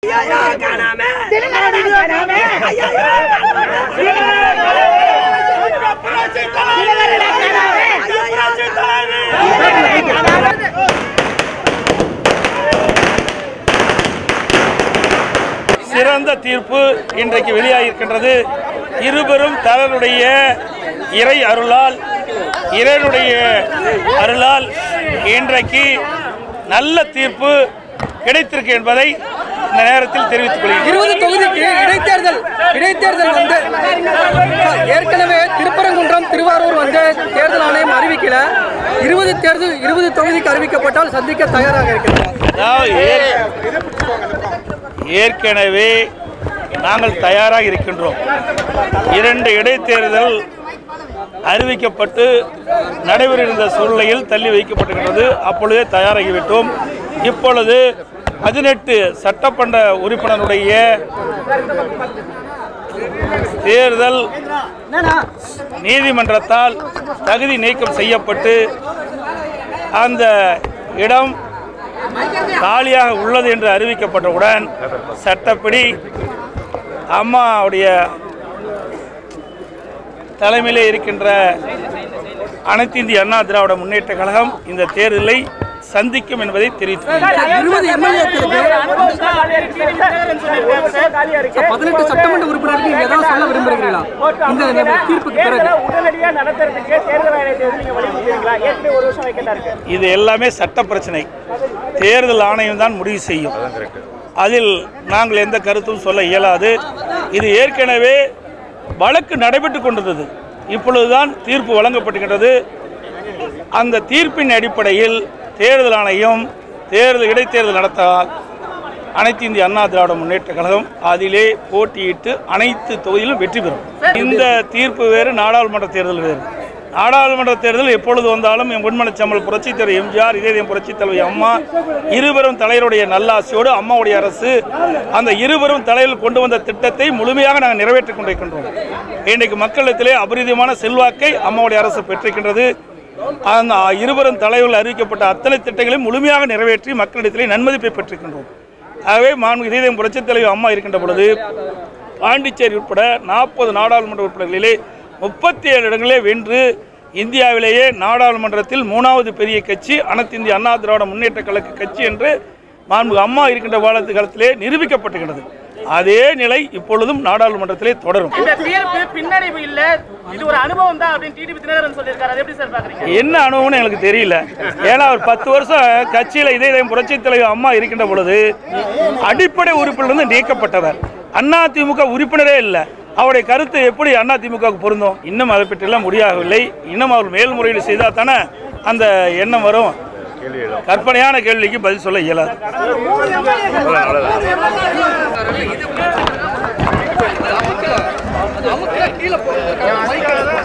சிறந்த தீர்ப்பு இன்றைக்கு வெளியாகியிருக்கின்றது இருவரும் தலைவருடைய இறை அருளால் இறைவனுடைய அருளால் இன்றைக்கு நல்ல தீர்ப்பு கிடைத்திருக்கு என்பதை இந்த நேரத்தில் தெரிவித்துக் கொள்கிறேன் இருபது தொகுதிக்கு இடைத்தேர்தல் இடைத்தேர்தல் வந்து ஏற்கனவே திருப்பரங்குன்றம் திருவாரூர் வந்து தேர்தல் ஆணையம் அறிவிக்கல இருபது தேர்தல் இருபது தொகுதிக்கு அறிவிக்கப்பட்டால் சந்திக்க தயாராக இருக்கிறார் அதாவது ஏற்- ஏற்கனவே நாங்கள் தயாராக இருக்கின்றோம் இரண்டு இடைத்தேர்தல் அறிவிக்கப்பட்டு நடைபெறுகின்ற சூழ்நிலையில் தள்ளி வைக்கப்பட்டிருக்கிறது அப்பொழுதே தயாராகிவிட்டோம் இப்பொழுது பதினெட்டு சட்டமன்ற உறுப்பினருடைய தேர்தல் நீதிமன்றத்தால் தகுதி நீக்கம் செய்யப்பட்டு அந்த இடம் காலியாக உள்ளது என்று அறிவிக்கப்பட்டவுடன் சட்டப்படி அம்மாவுடைய தலைமையிலே இருக்கின்ற அனைத்து இந்திய அண்ணா திராவிட முன்னேற்ற கழகம் இந்த தேர்தலை சந்திக்கும் என்பதை தெரிவித்துள்ளது இருபது எம்எல்ஏக்களுக்கு பதினெட்டு சட்டமன்ற உறுப்பினருக்கு நீங்க ஏதாவது சொல்ல விரும்புகிறீங்களா இந்த தீர்ப்புக்கு பிறகு உடனடியா நடத்துறதுக்கு தேர்தல் ஆணையத்தை வந்து நீங்க வலியுறுத்துறீங்களா ஏற்கனவே ஒரு வருஷம் வைக்கிறதா இருக்கு இது எல்லாமே சட்ட பிரச்சனை தேர்தல் ஆணையம் தான் முடிவு செய்யும் அதில் நாங்கள் எந்த கருத்தும் சொல்ல இயலாது இது ஏற்கனவே வழக்கு நடைபெற்று கொண்டிருந்தது இப்பொழுதுதான் தீர்ப்பு வழங்கப்பட்டுகின்றது அந்த தீர்ப்பின் அடிப்படையில் தேர்தல் ஆணையம் தேர்தல் இடைத்தேர்தல் நடத்தால் அனைத்து இந்திய அண்ணா திராவிட முன்னேற்ற கழகம் அதிலே போட்டியிட்டு அனைத்து தொகுதியிலும் வெற்றி பெறும் இந்த தீர்ப்பு வேறு நாடாளுமன்ற தேர்தல் வேறு நாடாளுமன்ற தேர்தல் எப்பொழுது வந்தாலும் என் பொன்மனச்சம்மல் புரட்சித் தலைவர் எம்ஜிஆர் இதயம் புரட்சித் தலைவி அம்மா இருவரும் தலைவருடைய நல்லாசியோடு அம்மாவுடைய அரசு அந்த இருவரும் தலையில் கொண்டு வந்த திட்டத்தை முழுமையாக நாங்கள் நிறைவேற்றிக் கொண்டிருக்கின்றோம் இன்றைக்கு மக்களிடத்திலே அபரிதமான செல்வாக்கை அம்மாவுடைய அரசு பெற்றிருக்கின்றது அந்த இருவரும் தலைவர்கள் அறிவிக்கப்பட்ட அத்தனை திட்டங்களையும் முழுமையாக நிறைவேற்றி மக்களிடத்திலே நன்மதிப்பை பெற்றிருக்கின்றோம் ஆகவே மாண்பு இதயம் புரட்சித் தலைவர் அம்மா இருக்கின்ற பொழுது பாண்டிச்சேரி உட்பட நாற்பது நாடாளுமன்ற உறுப்பினர்களிலே முப்பத்தி ஏழு இடங்களே வென்று இந்தியாவிலேயே நாடாளுமன்றத்தில் மூணாவது பெரிய கட்சி அனைத்து இந்திய அண்ணா திராவிட முன்னேற்ற கழக கட்சி என்று மாண்பு அம்மா இருக்கின்ற காலத்து காலத்திலே நிரூபிக்கப்பட்டுகிறது அதே நிலை இப்பொழுதும் நாடாளுமன்றத்திலே தொடரும் இந்த தீர்ப்பு பின்னடைவு இல்ல இது ஒரு அனுபவம் தான் அப்படின்னு டிடிபி தினகரன் சொல்லியிருக்காரு அதை எப்படி சார் பாக்குறீங்க என்ன அனுபவம்னு எனக்கு தெரியல ஏன்னா அவர் பத்து வருஷம் கட்சியில் இதே இதயம் புரட்சித் தலைவர் அம்மா இருக்கின்ற பொழுது அடிப்படை உறுப்பிலிருந்து நீக்கப்பட்டவர் அதிமுக உறுப்பினரே இல்லை அவருடைய கருத்து எப்படி அதிமுகவுக்கு பொருந்தும் இன்னும் அதை பற்றியெல்லாம் முடியவில்லை இன்னும் அவர் மேல்முறையீடு செய்தால் தானே அந்த எண்ணம் வரும் கற்பனையான கேள்விக்கு பதில் சொல்ல இயலாது கீழே